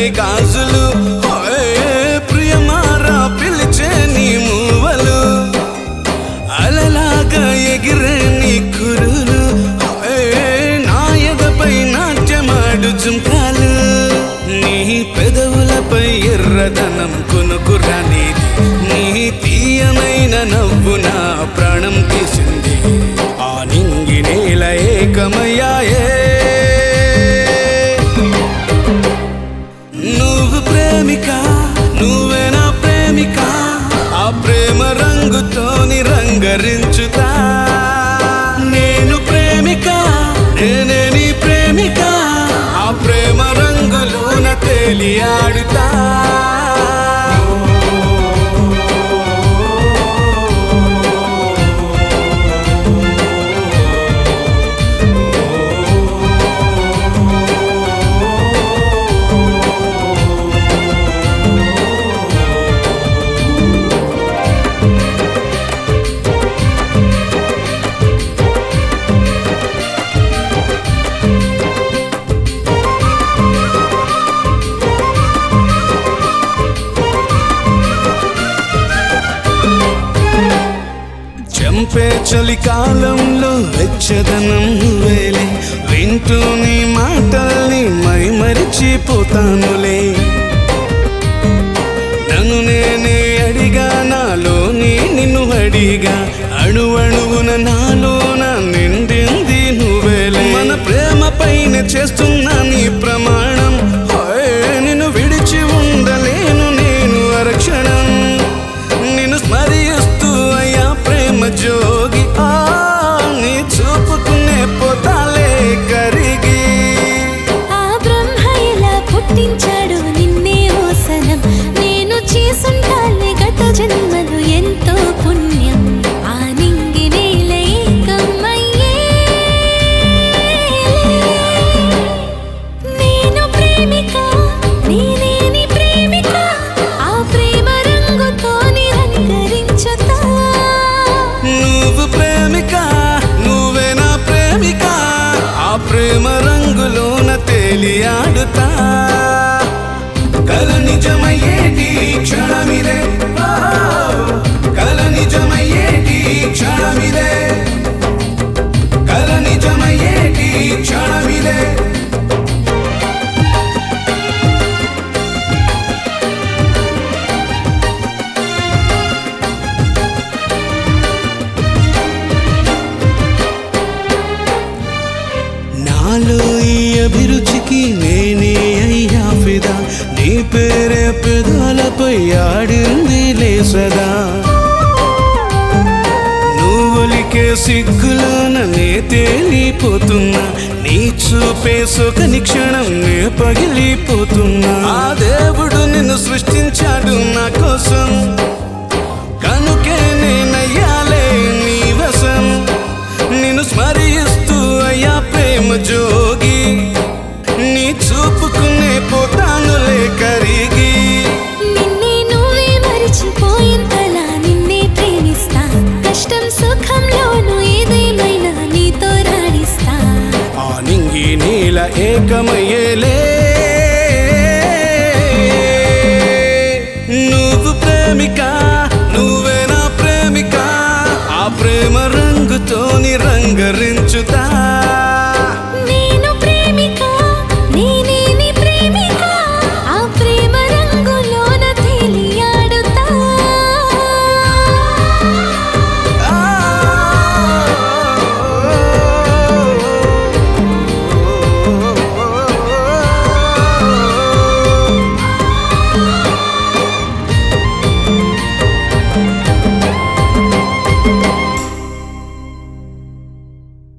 గాజులు ఓయ్ ప్రియమారా పిలిచే నీ మూవలు అలలాగా ఎగిరే నీ కురులు ఓయ్ నా ఎదపై నాట్యమాడు జుంకాలు నీ పెదవులపై ఎర్రదనం కొనుకురానిది నీ తీయనైన నవ్వు నా ప్రాణం తీసింది ఆ నింగి నేల ఏకమయ్యాయే నువ్వు ప్రేమిక నువ్వే నా ప్రేమిక ఆ ప్రేమ రంగుతోని రంగరించుతా నేను ప్రేమిక నేనే నీ ప్రేమిక ఆ ప్రేమ రంగులోన తేలియాడుతా చంపే చలికాలంలో వెచ్చదనం నువ్వేలే వింటూ నీ మాటల్ని మై మరిచిపోతానులే నన్ను నేనే అడిగా నాలోని నిన్ను అడిగా అణువణువున నాలోన నిండింది నువ్వేలే మన ప్రేమ పైన చేస్తున్న నీ ప్రమాణం ఓయ్, నిన్ను విడిచి ఉండలేను నేను అరక్షణం నిన్ను స్మరిస్తూ అయ్యా ప్రేమ జోగి ఆ నీ చూపుకునే పోతాలే కరిగి ఆ బ్రహ్మ ఎలా పుట్టించాడు నిన్నే ఓసనం నేను చేసుంటాలే గత జన్మలు ఎంతో పుణ్యం ఆ నింగి నేల ఏకమయ్యే నేను ప్రేమిక నేనే నీ ప్రేమిక ఆ ప్రేమ రంగుతోని రంగరించుతా నువ్వు ప్రేమిక నువ్వే నా ప్రేమిక ఆ ప్రేమ రంగులోన తేలియాడుతా కల నిజమయ్యేటి క్షణమిదే ఓ, కల నిజమయ్యేటి క్షణమిదే కల నిజమయ్యేటి క్షణమిదే నాలో ఈ అభిరుచికి నేనే అయ్యా ఫిదా నీ పేరే పెదాలపై ఆడింది లేసదా నువ్వులికే సిగ్గులోన నే తేలిపోతున్నా నీ చూపే సొక నిక్షణం నే పగిలిపోతున్నా ఆ దేవుడు నిన్ను సృష్టించాడు నా కోసం కనుకే నేనయ్యాలే నీ వశం నిన్ను స్మరిస్తూ అయ్యా ప్రేమ జోగి నీ చూపుకునే పోతానులే కరిగి నిన్నే నువ్వే మరిచిపోయేంతలా నిన్నే ప్రేమిస్తా కష్టం సుఖంలోనూ ఏదేమైనా నీతో రాణిస్తా ఆ నింగి నీల ఏకమయ్యే